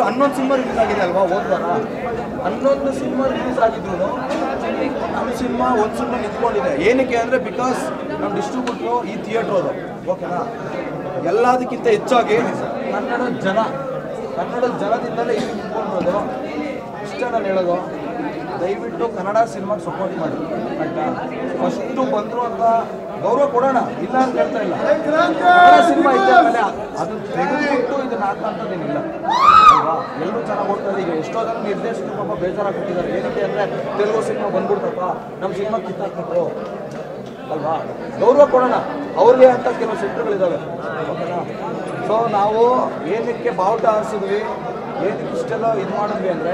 ಎಷ್ಟು ಹನ್ನೊಂದು cinema release ಆಗಿದೆ ಅಲ್ವಾ ಹೋದ್ ವಾರ ಹನ್ನೊಂದು ಸಿನಿಮಾ ರಿಲೀಸ್ ಆಗಿದ್ರು ನಮ್ಮ ಸಿನಿಮಾ ಒಂದು ಸಿನಿಮಾ ನಿಂತ್ಕೊಂಡಿದೆ ಏನಕ್ಕೆ ಅಂದರೆ ಬಿಕಾಸ್ ನಮ್ಮ ಡಿಸ್ಟ್ರಿಬ್ಯೂಟ್ರು ಈ ಥಿಯೇಟ್ರ್ ಅದು ಓಕೆನಾ ಎಲ್ಲದಕ್ಕಿಂತ ಹೆಚ್ಚಾಗಿ ಕನ್ನಡ ಜನ ಕನ್ನಡ ಜನದಿಂದಲೇ ಇಲ್ಲಿ ನಿಂತ್ಕೊಂಡಿರೋದು ಇಷ್ಟ ನಾನು ಹೇಳೋದು ದಯವಿಟ್ಟು ಕನ್ನಡ ಸಿನಿಮಾಗೆ ಸಪೋರ್ಟ್ ಮಾಡಿ ಆಯ್ತಾ ಫಸ್ಟು ಬಂದರು ಅಂತ ಗೌರವ ಕೊಡೋಣ ಇಲ್ಲ ಅಂತ ಹೇಳ್ತಾ ಇಲ್ಲ ಕನ್ನಡ ಸಿನಿಮಾ ಇದ್ದ ಮೇಲೆ ಅದು ತೆಗೆದುಬಿಟ್ಟು ಇದನ್ನ ಹಾಕಂಥದ್ದೇನಿಲ್ಲ ಅಲ್ವಾ ಎಲ್ಲರೂ ಚೆನ್ನಾಗಿ ಹೋಗ್ತಾರೆ ಈಗ ಎಷ್ಟೋ ಜನ ನಿರ್ದೇಶಕರು ಪಾಪ ಬೇಜಾರಾಗ್ಬಿಟ್ಟಿದ್ದಾರೆ ಏನಕ್ಕೆ ಅಂದರೆ ತೆಲುಗು ಸಿನಿಮಾ ಬಂದ್ಬಿಡ್ತಪ್ಪ ನಮ್ಮ ಸಿನಿಮಾ ಕಿತ್ತಾಕ್ಬಿಟ್ರು ಅಲ್ವಾ ಗೌರವ ಕೊಡೋಣ ಅವ್ರಿಗೆ ಅಂತ ಕೆಲವು ಸೆಂಟರ್ಗಳಿದ್ದಾವೆ ಓಕೆನಾ ಸೊ ನಾವು ಏನಕ್ಕೆ ಬಾವುಟ ಹಾರಿಸಿದ್ವಿ ಏನಕ್ಕೆ ಇಷ್ಟೆಲ್ಲ ಇದು ಮಾಡಿದ್ವಿ ಅಂದರೆ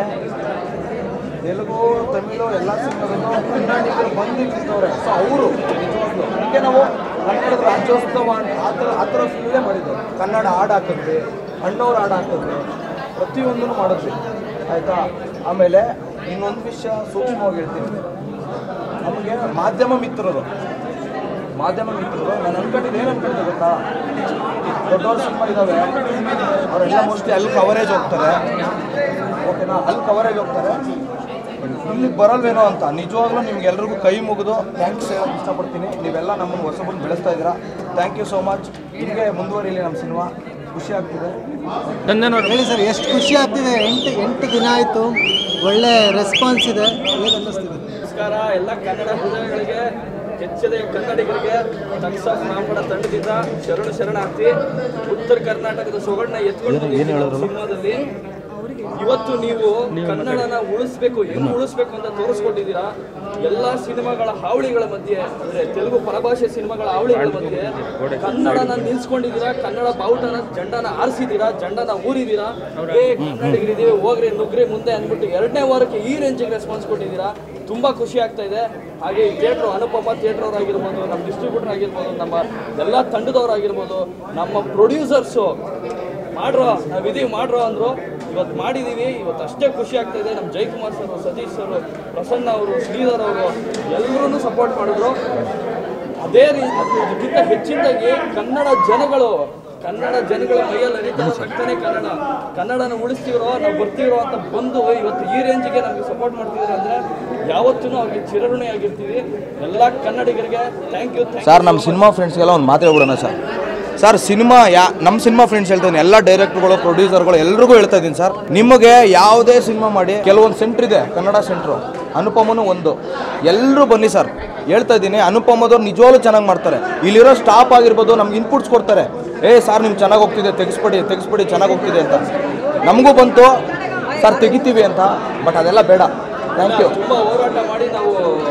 ತೆಲುಗು ತಮಿಳು ಎಲ್ಲ ಸಿನಿಮಾಗಳು ಕನ್ನಡಿಗರು ಬಂದು ನಿಂತವ್ರೆ ಸೊ ಅವರು ನಿಜವಾಗ್ಲು ಅದಕ್ಕೆ ನಾವು ಕನ್ನಡದ ರಾಜ್ಯೋತ್ಸವ ಅಂತ ಆ ಥರ ಆ ಥರ ಫೀಲೇ ಮಾಡಿದ್ದು ಕನ್ನಡ ಹಾಡು ಹಾಕಿದ್ವಿ ಅಣ್ಣವ್ರ ಹಾಡು ಹಾಕಿದ್ವಿ ಪ್ರತಿಯೊಂದನ್ನು ಮಾಡಿದ್ವಿ ಆಯಿತಾ ಆಮೇಲೆ ಇನ್ನೊಂದು ವಿಷಯ ಸೂಕ್ಷ್ಮವಾಗಿ ಹೇಳ್ತೀನಿ ನಮಗೆ ಮಾಧ್ಯಮ ಮಿತ್ರರು ಮಾಧ್ಯಮ ಮಿತ್ರರು ನಾನು ಅನ್ಕೊಂಡಿದ್ದು ಏನು ಅನ್ಕೊಂಡಿದ್ದೆ ಗೊತ್ತಾ ದೊಡ್ಡವ್ರ ಸಿನಿಮಾ ಇದ್ದಾವೆ ಅವರೆಲ್ಲ ಮೋಸ್ಟ್ಲಿ ಅಲ್ಲಿ ಕವರೇಜ್ ಹೋಗ್ತಾರೆ ಓಕೆನಾ ಅಲ್ಲಿ ಕವರೇಜ್ ಹೋಗ್ತಾರೆ ಇಲ್ಲಿ ಬರಲ್ವೇನೋ ಅಂತ ನಿಜವಾಗ್ಲೂ ನಿಮ್ಗೆಲ್ರಿಗೂ ಕೈ ಮುಗಿದು ಥ್ಯಾಂಕ್ಸ್ ಹೇಳೋಕೆ ಇಷ್ಟಪಡ್ತೀನಿ ನೀವೆಲ್ಲ ನಮ್ಮನ್ನು ಹೊಸಬನ್ನು ಬೆಳೆಸ್ತಾ ಇದ್ದೀರಾ ಥ್ಯಾಂಕ್ ಯು ಸೋ ಮಚ್ ಹಿಂಗೆ ಮುಂದುವರಿಲಿ ನಮ್ಮ ಸಿನಿಮಾ ಖುಷಿ ಆಗ್ತಿದೆ ಹೇಳಿ ಸರ್ ಎಷ್ಟು ಖುಷಿ ಆಗ್ತಿದೆ ಎಂಟು ಎಂಟು ದಿನ ಆಯಿತು ಒಳ್ಳೆ ರೆಸ್ಪಾನ್ಸ್ ಇದೆ ಹೇಗೆ ಅನ್ನಿಸ್ತಿದೆ ನಮಸ್ಕಾರ ಎಲ್ಲ ಕನ್ನಡ ಹೃದಯಗಳಿಗೆ ಹೆಚ್ಚಿದ ಕನ್ನಡಿಗರಿಗೆ ತಕ್ಷ ಬ್ರಾಹ್ಮಣ ತಂಡದಿಂದ ಶರಣ ಶರಣಾರ್ಥಿ ಉತ್ತರ ಕರ್ನಾಟಕದ ಸೊಗಡನ್ನ ಎತ್ಕೊಂಡು ಸಿನಿಮಾದಲ್ಲಿ ಇವತ್ತು ನೀವು ಕನ್ನಡನ ಉಳಿಸ್ಬೇಕು ಹೆಂಗ್ ಉಳಿಸ್ಬೇಕು ಅಂತ ತೋರಿಸ್ಕೊಟ್ಟಿದ್ದೀರಾ ಎಲ್ಲಾ ಸಿನಿಮಾಗಳ ಹಾವಳಿಗಳ ಮಧ್ಯೆ ಅಂದ್ರೆ ತೆಲುಗು ಪರಭಾಷೆ ಸಿನಿಮಾಗಳ ಹಾವಳಿಗಳ ಮಧ್ಯೆ ಕನ್ನಡನ ನಿಲ್ಸ್ಕೊಂಡಿದ್ದೀರಾ ಕನ್ನಡ ಬಾವುಟನ ಜಂಡನ ಆರಿಸಿದ್ದೀರಾ ಜಂಡನ ಊರಿದ್ದೀರಾ ಏ ಕನ್ನಡಿಗರಿದ್ದೀವಿ ಹೋಗ್ರಿ ನುಗ್ರಿ ಮುಂದೆ ಅಂದ್ಬಿಟ್ಟು ಎರಡನೇ ವಾರಕ್ಕೆ ಈ ರೇಂಜಿಗೆ ರೆಸ್ಪಾನ್ಸ್ ಕೊಟ್ಟಿದ್ದೀರಾ ತುಂಬಾ ಖುಷಿ ಆಗ್ತಾ ಇದೆ ಹಾಗೆ ಈ ಥಿಯೇಟ್ರ್ ಅನುಪಮ ಥಿಯೇಟ್ರ್ ಅವರಾಗಿರ್ಬೋದು ನಮ್ಮ ಡಿಸ್ಟ್ರಿಬ್ಯೂಟರ್ ಆಗಿರ್ಬೋದು ನಮ್ಮ ಎಲ್ಲ ತಂಡದವರಾಗಿರ್ಬೋದು ನಮ್ಮ ಪ್ರೊಡ್ಯೂಸರ್ಸು ಮಾಡ್ರೋ ನಾವಿದೀವಿ ಮಾಡ್ರೋ ಅಂದ್ರು ಇವತ್ತು ಮಾಡಿದೀವಿ ಇವತ್ತು ಅಷ್ಟೇ ಖುಷಿ ಆಗ್ತಾ ಇದೆ ನಮ್ಮ ಜಯಕುಮಾರ್ ಸರ್ ಸತೀಶ್ ಸರ್ ಪ್ರಸನ್ನ ಅವರು ಶ್ರೀಧರ್ ಅವರು ಎಲ್ಲರೂ ಸಪೋರ್ಟ್ ಮಾಡಿದ್ರು ಅದೇ ರೀತಿ ಅದಕ್ಕಿಂತ ಹೆಚ್ಚಿನದಾಗಿ ಕನ್ನಡ ಜನಗಳು ಕನ್ನಡ ಜನಗಳ ಮೈಯಲ್ಲಿ ಹರಿತಾ ಇರೋ ರಕ್ತನೇ ಕನ್ನಡ ಕನ್ನಡನ ಉಳಿಸ್ತೀರೋ ನಾವು ಬರ್ತೀರೋ ಅಂತ ಬಂದು ಇವತ್ತು ಈ ರೇಂಜಿಗೆ ನಮಗೆ ಸಪೋರ್ಟ್ ಮಾಡ್ತಿದ್ದಾರೆ ಅಂದ್ರೆ ಯಾವತ್ತೂ ಅವ್ರಿಗೆ ಚಿರಋಣಿ ಆಗಿರ್ತೀವಿ ಎಲ್ಲ ಕನ್ನಡಿಗರಿಗೆ ಥ್ಯಾಂಕ್ ಯು ಸರ್ ನಮ್ಮ ಸಿನಿಮಾ ಫ್ರೆಂಡ್ಸ್ಗೆಲ್ಲ ಒಂದು ಮಾತು ಹೇಳ್ಬಿಡೋಣ ಸರ್ ಸರ್ ಸಿನಿಮಾ ಯಾ ನಮ್ಮ ಸಿನಿಮಾ ಫ್ರೆಂಡ್ಸ್ ಹೇಳ್ತೀನಿ ಎಲ್ಲ ಡೈರೆಕ್ಟರ್ಗಳು ಪ್ರೊಡ್ಯೂಸರ್ಗಳು ಎಲ್ರಿಗೂ ಹೇಳ್ತಾ ಇದ್ದೀನಿ ಸರ್ ನಿಮಗೆ ಯಾವುದೇ ಸಿನಿಮಾ ಮಾಡಿ ಕೆಲವೊಂದು ಸೆಂಟ್ರ್ ಇದೆ ಕನ್ನಡ ಸೆಂಟ್ರು ಅನುಪಮನು ಒಂದು ಎಲ್ಲರೂ ಬನ್ನಿ ಸರ್ ಹೇಳ್ತಾ ಇದ್ದೀನಿ ಅನುಪಮದವ್ರು ನಿಜವಾಗ್ಲೂ ಚೆನ್ನಾಗಿ ಮಾಡ್ತಾರೆ ಇಲ್ಲಿರೋ ಸ್ಟಾಫ್ ಆಗಿರ್ಬೋದು ನಮ್ಗೆ ಇನ್ಪುಟ್ಸ್ ಕೊಡ್ತಾರೆ ಏ ಸರ್ ನಿಮ್ಗೆ ಚೆನ್ನಾಗಿ ಹೋಗ್ತಿದೆ ತೆಗಿಸ್ಬಿಡಿ ತೆಗಿಸ್ಬಿಡಿ ಚೆನ್ನಾಗಿ ಹೋಗ್ತಿದೆ ಅಂತ ನಮಗೂ ಬಂತು ಸರ್ ತೆಗಿತೀವಿ ಅಂತ ಬಟ್ ಅದೆಲ್ಲ ಬೇಡ ಥ್ಯಾಂಕ್ ಯು ತುಂಬ ಹೋರಾಟ ಮಾಡಿ ನಾವು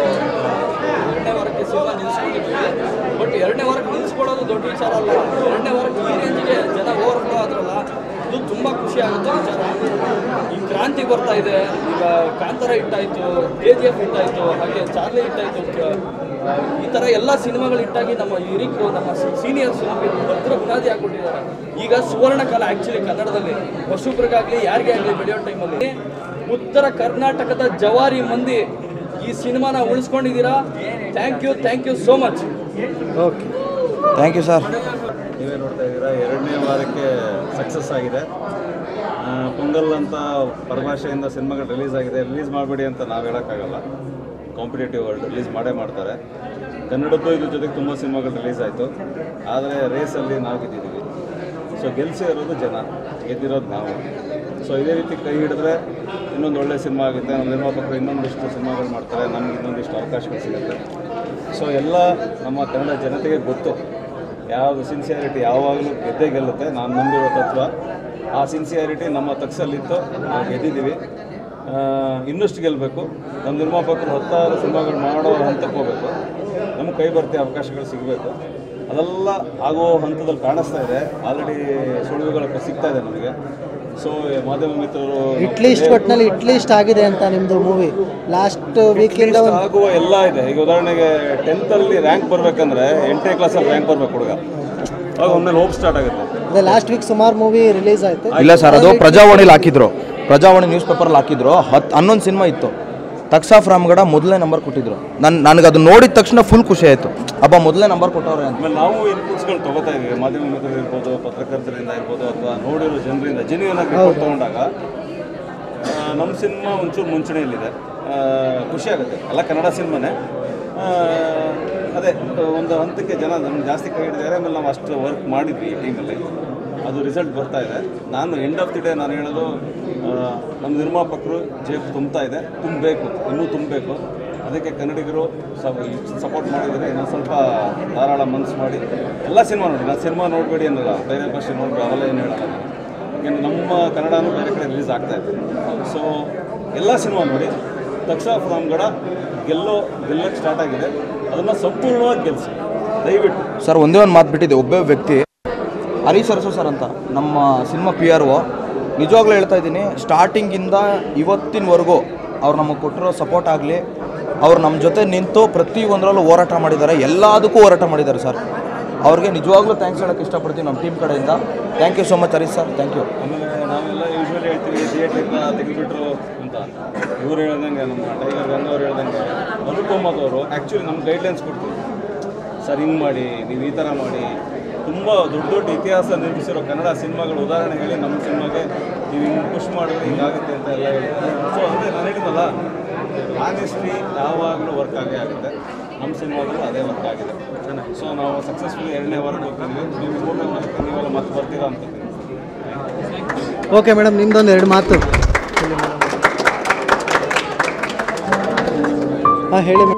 ಎರಡನೇ ವಾರಕ್ಕೆ ಸಿನಿಮಾ ನಿಲ್ಲಿಸ್ಕೊಂಡಿದ್ವಿ ಬಟ್ ಎರಡನೇ ವಾರಕ್ಕೆ ನಿಲ್ಲಿಸ್ಕೊಳ್ಳೋದು ದೊಡ್ಡ ವಿಚಾರ ಅಲ್ಲ ಎರಡನೇ ವಾರಕ್ಕೆ ಈ ರೇಂಜಿಗೆ ಜನ ಓವರ್ಫ್ಲೋ ಆದ್ರಲ್ಲ ಇದು ತುಂಬ ಖುಷಿ ಆಗುತ್ತೆ ವಿಚಾರ ಈ ಕ್ರಾಂತಿ ಬರ್ತಾ ಇದೆ ಈಗ ಕಾಂತಾರ ಹಿಟ್ಟಾಯಿತು ಕೆ ಜಿ ಎಫ್ ಹಿಟ್ಟಾಯಿತು ಹಾಗೆ ಚಾರ್ಲಿ ಹಿಟ್ಟಾಯಿತು ಈ ಥರ ಎಲ್ಲ ಸಿನಿಮಾಗಳು ಹಿಟ್ಟಾಗಿ ನಮ್ಮ ಹಿರಿಕರು ನಮ್ಮ ಸೀನಿಯರ್ಸ್ ನಮಗೆ ಭದ್ರ ಬುನಾದಿ ಹಾಕ್ಕೊಟ್ಟಿದ್ದಾರೆ ಈಗ ಸುವರ್ಣ ಕಾಲ ಆ್ಯಕ್ಚುಲಿ ಕನ್ನಡದಲ್ಲಿ ಹೊಸಬ್ರಿಗಾಗಲಿ ಯಾರಿಗೇ ಆಗಲಿ ಬೆಳೆಯೋ ಟೈಮಲ್ಲಿ ಉತ್ತರ ಕರ್ನಾಟಕದ ಜವಾರಿ ಮಂದಿ ಈ ಸಿನಿಮಾನ ಉಳಿಸ್ಕೊಂಡಿದ್ದೀರಾ thank you thank you so much okay thank you sir ನೀವೇ ನೋಡ್ತಾ ಇದ್ದೀರಾ ಎರಡನೇ ವಾರಕ್ಕೆ ಸಕ್ಸಸ್ ಆಗಿದೆ ಆ, ಪೊಂಗಲ್ ಅಂತ ಪರಭಾಷೆಯಿಂದ ಸಿನಿಮಾಗಳು ರಿಲೀಸ್ ಆಗಿದೆ ರಿಲೀಸ್ ಮಾಡಬೇಡಿ ಅಂತ ನಾವು ಹೇಳೋಕ್ಕಾಗಲ್ಲ ಕಾಂಪಿಟೇಟಿವ್ ವರ್ಲ್ಡ್ ರಿಲೀಸ್ ಮಾಡೇ ಮಾಡ್ತಾರೆ ಕನ್ನಡದ್ದು ಇದ್ರ ಜೊತೆಗೆ ತುಂಬ ಸಿನಿಮಾಗಳು ರಿಲೀಸ್ ಆಯಿತು ಆದರೆ ರೇಸಲ್ಲಿ ನಾವು ಗೆದ್ದಿದ್ದೀವಿ ಸೊ ಗೆಲ್ಸಿ ಇರೋದು ಜನ ಗೆದ್ದಿರೋದು ನಾವು ಸೊ ಇದೇ ರೀತಿ ಕೈ ಹಿಡಿದ್ರೆ ಇನ್ನೊಂದು ಒಳ್ಳೆ ಸಿನಿಮಾ ಆಗುತ್ತೆ ನಮ್ಮ ನಿರ್ಮಾಪಕರು ಇನ್ನೊಂದಿಷ್ಟು ಸಿನಿಮಾಗಳು ಮಾಡ್ತಾರೆ ನಮ್ಗೆ ಇನ್ನೊಂದಿಷ್ಟು ಅವಕಾಶಗಳು ಸಿಗುತ್ತೆ ಸೊ ಎಲ್ಲ ನಮ್ಮ ಕನ್ನಡ ಜನತೆಗೆ ಗೊತ್ತು ಯಾವುದು ಸಿನ್ಸಿಯಾರಿಟಿ ಯಾವಾಗಲೂ ಗೆದ್ದೇ ಗೆಲ್ಲುತ್ತೆ ನಾನು ನಂಬಿರೋ ತತ್ವ ಆ ಸಿನ್ಸಿಯಾರಿಟಿ ನಮ್ಮ ತಕ್ಷಲ್ಲಿತ್ತು ನಾವು ಗೆದ್ದಿದ್ದೀವಿ ಆ, ಇನ್ನಷ್ಟು ಗೆಲ್ಲಬೇಕು ನಮ್ಮ ನಿರ್ಮಾಪಕರು ಹತ್ತಾರು ಸಿನಿಮಾಗಳು ಮಾಡೋ ಹಂತಕ್ಕೆ ಹೋಗಬೇಕು ನಮ್ಗೆ ಕೈ ಬರ್ತಿ ಅವಕಾಶಗಳು ಸಿಗಬೇಕು ಅದೆಲ್ಲ ಆಗೋ ಹಂತದಲ್ಲಿ ಕಾಣಿಸ್ತಾ ಇದೆ ಆಲ್ರೆಡಿ ಸುಳಿವುಗಳು ಸಿಗ್ತಾ ಇದೆ ನಮಗೆ ಸೊ ಮಾಧ್ಯಮ ಮಿತ್ರರು ಇಟ್ಲಿಸ್ಟ್ ಒಟ್ಟಿನಲ್ಲಿ ಇಟ್ಲಿಸ್ಟ್ ಆಗಿದೆ ಅಂತ ನಿಮ್ಮದು ಮೂವಿ ಲಾಸ್ಟ್ ವೀಕಿಂದ List ಆಗುವ ಎಲ್ಲ ಇದೆ ಈಗ ಉದಾಹರಣೆಗೆ ಟೆಂತ್ ಅಲ್ಲಿ ರ್ಯಾಂಕ್ ಬರ್ಬೇಕಂದ್ರೆ ಎಂಟನೇ ಕ್ಲಾಸಲ್ಲಿ ರ್ಯಾಂಕ್ ಬರ್ಬೇಕು ಹುಡುಗ ಆಗ ಒಮ್ಮೆಲೆ ಹೋಪ್ ಸ್ಟಾರ್ಟ್ ಆಗುತ್ತೆ ಅದೇ ಲಾಸ್ಟ್ ವೀಕ್ ಸುಮಾರು ಮೂವಿ ರಿಲೀಸ್ ಆಯಿತು ಇಲ್ಲ ಸರ್ ಅದು ಪ್ರಜಾವಾಣಿಲಿ ಹಾಕಿದ್ರು ಪ್ರಜಾವಾಣಿ ನ್ಯೂಸ್ ಪೇಪರಲ್ಲಿ ಹಾಕಿದ್ರು ಹತ್ತು ಹನ್ನೊಂದು ಸಿನಿಮಾ ಇತ್ತು ತಕ್ಸಾಫ್ ರಾಮ್ಗಡ ಮೊದಲನೇ ನಂಬರ್ ಕೊಟ್ಟಿದ್ರು ನನ್ನ ನನಗೆ ಅದು ನೋಡಿದ ತಕ್ಷಣ ಫುಲ್ ಖುಷಿ ಆಯಿತು ಅಬ್ಬ ಮೊದಲನೇ ನಂಬರ್ ಕೊಟ್ಟವ್ರೆ ಅಂತ ಆಮೇಲೆ ನಾವು ಇನ್ಪುಟ್ಸ್ಗಳು ತಗೋತಾ ಇದೀವಿ ಮಾಧ್ಯಮ ಮಿತ್ರರು ಇರ್ಬೋದು ಪತ್ರಕರ್ತರಿಂದ ಇರ್ಬೋದು ಅಥವಾ ನೋಡಿರೋ ಜನರಿಂದ ಜೆನ್ಯೂನ್ ಆಗಿ ರಿಪೋರ್ಟ್ ತೊಗೊಂಡಾಗ ನಮ್ಮ ಸಿನಿಮಾ ಒಂಚೂರು ಮುಂಚೂಣಿಯಲ್ಲಿದೆ ಆ, ಖುಷಿ ಆಗುತ್ತೆ ಎಲ್ಲ ಕನ್ನಡ ಸಿನಿಮಾನೇ ಆ, ಅದೇ ಒಂದು ಹಂತಕ್ಕೆ ಜನ ನಮ್ಗೆ ಜಾಸ್ತಿ ಕೈ ಹಿಡಿದಾರೆ ಆಮೇಲೆ ನಾವು ಅಷ್ಟು ವರ್ಕ್ ಮಾಡಿದ್ವಿ ಈ ಟೀಮಲ್ಲಿ ಅದು ರಿಸಲ್ಟ್ ಬರ್ತಾ ಇದೆ ನಾನು ಎಂಡ್ ಆಫ್ ದಿ ಡೇ ನಾನು ಹೇಳೋದು ಆ, ನಮ್ಮ ನಿರ್ಮಾಪಕರು ಜೇಬ್ ತುಂಬ್ತಾ ಇದೆ ತುಂಬಬೇಕು ಇನ್ನೂ ತುಂಬಬೇಕು ಅದಕ್ಕೆ ಕನ್ನಡಿಗರು ಸಪೋರ್ಟ್ ಮಾಡಿದರೆ ಇನ್ನೊಂದು ಸ್ವಲ್ಪ ಧಾರಾಳ ಮನಸ್ಸು ಮಾಡಿ ಎಲ್ಲ ಸಿನಿಮಾ ನೋಡಿ ನಾನು ಸಿನಿಮಾ ನೋಡಬೇಡಿ ಅನ್ನಲ್ಲ ಬೇರೆ ಭಾಷೆ ನೋಡಬೇಡಿ ಅವೆಲ್ಲ ಏನು ಹೇಳಲ್ಲ ನಾನು ಯಾಕೆಂದ್ರೆ ನಮ್ಮ ಕನ್ನಡನೂ ಬೇರೆ ಕಡೆ ರಿಲೀಸ್ ಆಗ್ತಾ ಇದೆ ಸೊ ಎಲ್ಲ ಸಿನಿಮಾ ನೋಡಿ ತಕ್ಷ ರಾಮ್ಗಡ ಗೆಲ್ಲೋ ಗೆಲ್ಲಕ್ಕೆ ಸ್ಟಾರ್ಟ್ ಆಗಿದೆ ಅದನ್ನು ಸಂಪೂರ್ಣವಾಗಿ ಗೆಲ್ಲಿಸಿ ದಯವಿಟ್ಟು ಸರ್ ಒಂದೇ ಒಂದು ಮಾತು ಬಿಟ್ಟಿದೆ ಒಬ್ಬೇ ವ್ಯಕ್ತಿ ಹರೀಶ್ ಅರಸು ಸರ್ ಅಂತ ನಮ್ಮ ಸಿನಿಮಾ ಪಿ ಆರ್ ಒ ನಿಜವಾಗ್ಲೂ ಹೇಳ್ತಾ ಇದ್ದೀನಿ ಸ್ಟಾರ್ಟಿಂಗಿಂದ ಇವತ್ತಿನವರೆಗೂ ಅವ್ರು ನಮಗೆ ಕೊಟ್ಟಿರೋ ಸಪೋರ್ಟ್ ಆಗಲಿ ಅವ್ರು ನಮ್ಮ ಜೊತೆ ನಿಂತು ಪ್ರತಿ ಒಂದರಲ್ಲೂ ಹೋರಾಟ ಮಾಡಿದ್ದಾರೆ ಎಲ್ಲದಕ್ಕೂ ಹೋರಾಟ ಮಾಡಿದ್ದಾರೆ ಸರ್ ಅವ್ರಿಗೆ ನಿಜವಾಗ್ಲೂ ಥ್ಯಾಂಕ್ಸ್ ಹೇಳೋಕ್ಕೆ ಇಷ್ಟಪಡ್ತೀವಿ ನಮ್ಮ ಟೀಮ್ ಕಡೆಯಿಂದ thank you so much Harish sir thank you ಆಮೇಲೆ ನಾವೆಲ್ಲ ಯೂಶ್ವಲಿ ಹೇಳ್ತೀವಿ ಥಿಯೇಟ್ರಿಂದ ತೆಗೆದುಬಿಟ್ರು ಅಂತ ಇವ್ರು ಹೇಳ್ದಂಗೆ ನಮ್ಮ ಟೈಗರ್ ಗಂಗ ಅವ್ರು ಹೇಳ್ದಂಗೆ ಅನುಪಮದ್ ಅವರು ಆ್ಯಕ್ಚುಲಿ ನಮ್ಮ ಗೈಡ್ಲೈನ್ಸ್ ಕೊಡ್ತೀವಿ ಸರ್ ಹಿಂಗೆ ಮಾಡಿ ನೀವು ಈ ಥರ ಮಾಡಿ ತುಂಬ ದೊಡ್ಡ ದೊಡ್ಡ ಇತಿಹಾಸ ನಿರ್ಮಿಸಿರೋ ಕನ್ನಡ ಸಿನಿಮಾಗಳು ಉದಾಹರಣೆ ಹೇಳಿ ನಮ್ಮ ಸಿನಿಮಾಗೆ ನೀವು ಹಿಂಗೆ ಪುಷ್ ಮಾಡಿದ್ರೆ ಹಿಂಗಾಗುತ್ತೆ ಅಂತ ಎಲ್ಲ ಹೇಳಿ ಸೊ ಅದೇ ನಾನು ಹೇಳಿದ್ನಲ್ಲ ಆನೆಸ್ಟ್ಲಿ ಯಾವಾಗಲೂ ವರ್ಕ್ ಆಗೇ ಆಗುತ್ತೆ ನಮ್ಮ ಸಿನಿಮಾಗಳು ಅದೇ ವರ್ಕ್ ಆಗಿದೆ ಸೊ ನಾವು ಸಕ್ಸಸ್ಫುಲಿ ಎರಡನೇ ವಾರಕ್ಕೆ ಹೋಗ್ತೀವಿ ನೀವು ಮೂರನೇ ವಾರಕ್ಕೆ ನೀವೆಲ್ಲ ಮತ್ತೆ ಬರ್ತೀರಾ ಅಂತ ಓಕೆ ಮೇಡಮ್ ನಿಮ್ದೊಂದು ಎರಡು ಮಾತು ಹಾಂ ಹೇಳಿ ಮೇಡಮ್